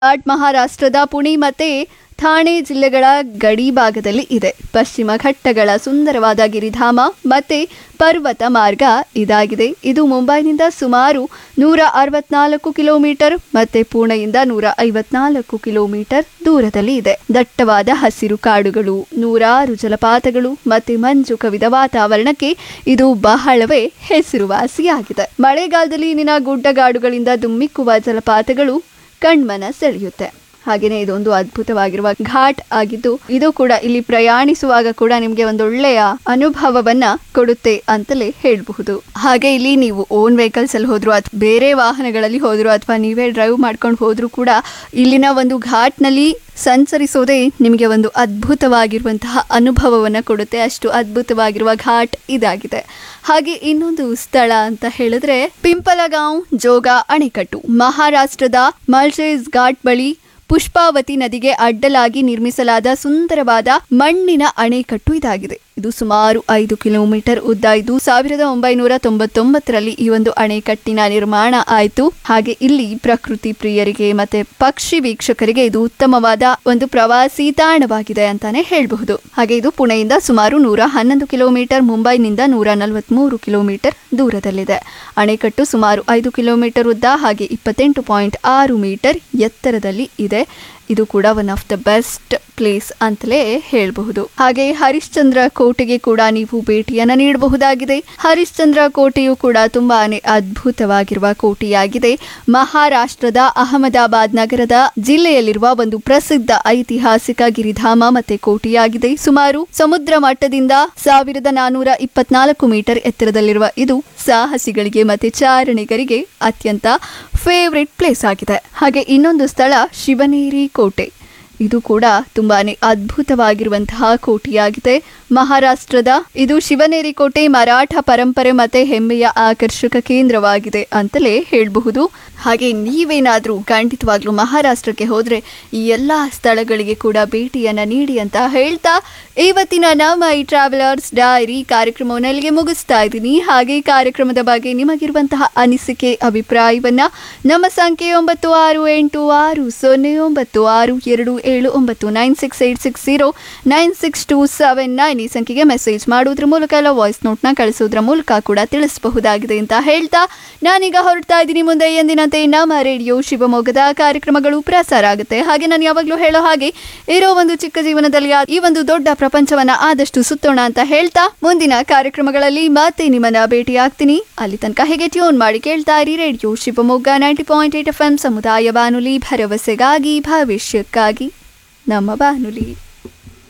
ಘಾಟ್ ಮಹಾರಾಷ್ಟ್ರದ ಪುಣೆ ಮತ್ತೆ ಥಾಣೆ ಜಿಲ್ಲೆಗಳ ಗಡಿ ಭಾಗದಲ್ಲಿ ಇದೆ ಪಶ್ಚಿಮ ಘಟ್ಟಗಳ ಸುಂದರವಾದ ಗಿರಿಧಾಮ ಮತ್ತೆ ಪರ್ವತ ಮಾರ್ಗ ಇದಾಗಿದೆ ಇದು ಮುಂಬೈನಿಂದ ಸುಮಾರು ನೂರ ಅರವತ್ನಾಲ್ಕು ಕಿಲೋಮೀಟರ್ ಮತ್ತೆ ಪುಣೆಯಿಂದ ನೂರ ಐವತ್ನಾಲ್ಕು ಕಿಲೋಮೀಟರ್ ದೂರದಲ್ಲಿ ಇದೆ ದಟ್ಟವಾದ ಹಸಿರು ಕಾಡುಗಳು ನೂರಾರು ಜಲಪಾತಗಳು ಮತ್ತೆ ಮಂಜು ಕವಿದ ವಾತಾವರಣಕ್ಕೆ ಇದು ಬಹಳವೇ ಹೆಸರುವಾಸಿಯಾಗಿದೆ ಮಳೆಗಾಲದಲ್ಲಿ ಇಲ್ಲಿನ ಗುಡ್ಡಗಾಡುಗಳಿಂದ ದುಮ್ಮಿಕ್ಕುವ ಜಲಪಾತಗಳು ಕಣ್ಮನ ಸೆಳೆಯುತ್ತೆ ಹಾಗೆಯೇ ಇದೊಂದು ಅದ್ಭುತವಾಗಿರುವ ಘಾಟ್ ಆಗಿದ್ದು ಇದು ಕೂಡ ಇಲ್ಲಿ ಪ್ರಯಾಣಿಸುವಾಗ ಕೂಡ ನಿಮಗೆ ಒಂದು ಒಳ್ಳೆಯ ಅನುಭವವನ್ನ ಕೊಡುತ್ತೆ ಅಂತಲೇ ಹೇಳಬಹುದು ಹಾಗೆ ಇಲ್ಲಿ ನೀವು ಓನ್ ವೆಹಿಕಲ್ಸ್ ಅಲ್ಲಿ ಹೋದ್ರು ಅಥವಾ ಬೇರೆ ವಾಹನಗಳಲ್ಲಿ ಹೋದ್ರು ಅಥವಾ ನೀವೇ ಡ್ರೈವ್ ಮಾಡ್ಕೊಂಡು ಹೋದ್ರು ಕೂಡ ಇಲ್ಲಿನ ಒಂದು ಘಾಟ್ನಲ್ಲಿ ಸಂಚರಿಸೋದೇ ನಿಮಗೆ ಒಂದು ಅದ್ಭುತವಾಗಿರುವಂತಹ ಅನುಭವವನ್ನು ಕೊಡುತ್ತೆ ಅಷ್ಟು ಅದ್ಭುತವಾಗಿರುವ ಘಾಟ್ ಇದಾಗಿದೆ ಹಾಗೆ ಇನ್ನೊಂದು ಸ್ಥಳ ಅಂತ ಹೇಳಿದ್ರೆ ಪಿಂಪಲಗಾಂವ್ ಜೋಗ ಅಣೆಕಟ್ಟು ಮಹಾರಾಷ್ಟ್ರದ ಮಲ್ಚೇಸ್ ಘಾಟ್ ಬಳಿ ಪುಷ್ಪಾವತಿ ನದಿಗೆ ಅಡ್ಡಲಾಗಿ ನಿರ್ಮಿಸಲಾದ ಸುಂದರವಾದ ಮಣ್ಣಿನ ಅಣೆಕಟ್ಟು ಇದಾಗಿದೆ ಇದು ಸುಮಾರು ಐದು ಕಿಲೋಮೀಟರ್ ಉದ್ದ ಇದ್ದು ಸಾವಿರದ ಒಂಬೈನೂರ ತೊಂಬತ್ತೊಂಬತ್ತರಲ್ಲಿ ಈ ಒಂದು ಅಣೆಕಟ್ಟಿನ ನಿರ್ಮಾಣ ಆಯಿತು ಹಾಗೆ ಇಲ್ಲಿ ಪ್ರಕೃತಿ ಪ್ರಿಯರಿಗೆ ಮತ್ತೆ ಪಕ್ಷಿ ವೀಕ್ಷಕರಿಗೆ ಇದು ಉತ್ತಮವಾದ ಒಂದು ಪ್ರವಾಸಿ ತಾಣವಾಗಿದೆ ಅಂತಾನೆ ಹೇಳಬಹುದು ಹಾಗೆ ಇದು ಪುಣೆಯಿಂದ ಸುಮಾರು ನೂರ ಹನ್ನೊಂದು ಕಿಲೋಮೀಟರ್ ಮುಂಬೈನಿಂದ ನೂರ ನಲವತ್ಮೂರು ಕಿಲೋಮೀಟರ್ ದೂರದಲ್ಲಿದೆ ಅಣೆಕಟ್ಟು ಸುಮಾರು ಐದು ಕಿಲೋಮೀಟರ್ ಉದ್ದ ಹಾಗೆ ಇಪ್ಪತ್ತೆಂಟು ಪಾಯಿಂಟ್ ಆರು ಮೀಟರ್ ಎತ್ತರದಲ್ಲಿ ಇದೆ ಇದು ಕೂಡ one of the best place ಅಂತಲೇ ಹೇಳಬಹುದು ಹಾಗೆ ಹರಿಶ್ಚಂದ್ರ ಕೋಟೆಗೆ ಕೂಡ ನೀವು ಭೇಟಿಯನ್ನ ನೀಡಬಹುದಾಗಿದೆ ಹರಿಶ್ಚಂದ್ರ ಕೋಟೆಯು ಕೂಡ ತುಂಬಾನೇ ಅದ್ಭುತವಾಗಿರುವ ಕೋಟೆಯಾಗಿದೆ ಮಹಾರಾಷ್ಟ್ರದ ಅಹಮದಾಬಾದ್ ನಗರದ ಜಿಲ್ಲೆಯಲ್ಲಿರುವ ಒಂದು ಪ್ರಸಿದ್ಧ ಐತಿಹಾಸಿಕ ಗಿರಿಧಾಮ ಮತ್ತೆ ಕೋಟೆಯಾಗಿದೆ ಸುಮಾರು ಸಮುದ್ರ ಮಟ್ಟದಿಂದ ಸಾವಿರದ ನಾನೂರ ಇಪ್ಪತ್ನಾಲ್ಕು ಮೀಟರ್ ಎತ್ತರದಲ್ಲಿರುವ ಇದು ಸಾಹಸಿಗಳಿಗೆ ಮತ್ತೆ ಚಾರಣಿಗರಿಗೆ ಅತ್ಯಂತ ಫೇವ್ರೆಟ್ ಪ್ಲೇಸ್ ಆಗಿದೆ ಹಾಗೆ ಇನ್ನೊಂದು ಸ್ಥಳ ಶಿವನೇರಿ ಕೋಟೆ ಇದು ಕೂಡ ತುಂಬಾನೇ ಅದ್ಭುತವಾಗಿರುವಂತಹ ಕೋಟೆಯಾಗಿದೆ ಮಹಾರಾಷ್ಟ್ರದ ಇದು ಶಿವನೇರಿ ಕೋಟೆ ಮರಾಠ ಪರಂಪರೆ ಮತ್ತೆ ಹೆಮ್ಮೆಯ ಆಕರ್ಷಕ ಕೇಂದ್ರವಾಗಿದೆ ಅಂತಲೇ ಹೇಳಬಹುದು ಹಾಗೆ ನೀವೇನಾದ್ರೂ ಖಂಡಿತವಾಗ್ಲೂ ಮಹಾರಾಷ್ಟ್ರಕ್ಕೆ ಹೋದ್ರೆ ಈ ಎಲ್ಲಾ ಸ್ಥಳಗಳಿಗೆ ಕೂಡ ಭೇಟಿಯನ್ನ ನೀಡಿ ಅಂತ ಹೇಳ್ತಾ ಇವತ್ತಿನ ನಮ್ಮ ಈ ಟ್ರಾವೆಲರ್ಸ್ ಡೈರಿ ಕಾರ್ಯಕ್ರಮವನ್ನು ಅಲ್ಲಿಗೆ ಮುಗಿಸ್ತಾ ಇದ್ದೀನಿ ಹಾಗೆ ಈ ಕಾರ್ಯಕ್ರಮದ ಬಗ್ಗೆ ನಿಮಗಿರುವಂತಹ ಅನಿಸಿಕೆ ಅಭಿಪ್ರಾಯವನ್ನ ನಮ್ಮ ಸಂಖ್ಯೆ ಒಂಬತ್ತು ಆರು ಎಂಟು ಆರು ಸೊನ್ನೆ ಒಂಬತ್ತು ಆರು ಎರಡು ಏಳು ಒಂಬತ್ತು nine six eight six zero nine six two seven nine ಈ ಸಂಖ್ಯೆಗೆ ಮೆಸೇಜ್ ಮಾಡೋದ್ರ ಮೂಲಕ ಎಲ್ಲ ವಾಯ್ಸ್ ನೋಟ್ನ ಕಳಿಸೋದ್ರ ಮೂಲಕ ಕೂಡ ತಿಳಿಸಬಹುದಾಗಿದೆ ಅಂತ ಹೇಳ್ತಾ ನಾನೀಗ ಹೊರಡ್ತಾ ಇದ್ದೀನಿ ಮುಂದೆ ಎಂದಿನಂತೆ ನಮ್ಮ ರೇಡಿಯೋ ಶಿವಮೊಗ್ಗದ ಕಾರ್ಯಕ್ರಮಗಳು ಪ್ರಸಾರ ಆಗುತ್ತೆ ಹಾಗೆ ನಾನು ಯಾವಾಗಲೂ ಹೇಳೋ ಹಾಗೆ ಇರೋ ಒಂದು ಚಿಕ್ಕ ಜೀವನದಲ್ಲಿ ಆ- ಈ ಒಂದು ದೊಡ್ಡ ಪ್ರಪಂಚವನ್ನ ಆದಷ್ಟು ಸುತ್ತೋಣ ಅಂತ ಹೇಳ್ತಾ ಮುಂದಿನ ಕಾರ್ಯಕ್ರಮಗಳಲ್ಲಿ ಮತ್ತೆ ನಿಮ್ಮನ್ನ ಭೇಟಿ ಆಗ್ತೀನಿ ಅಲ್ಲಿ ತನಕ ಹೇಗೆ ಟ್ಯೂನ್ ಮಾಡಿ ಕೇಳ್ತಾ ಇರಿ radio Shivamogga ninety point eight F M ಸಮುದಾಯ ಬಾನುಲಿ ಭರವಸೆಗಾಗಿ ಭವಿಷ್ಯಕ್ಕಾಗಿ ನಮ್ಮ ಬಾನುಲಿ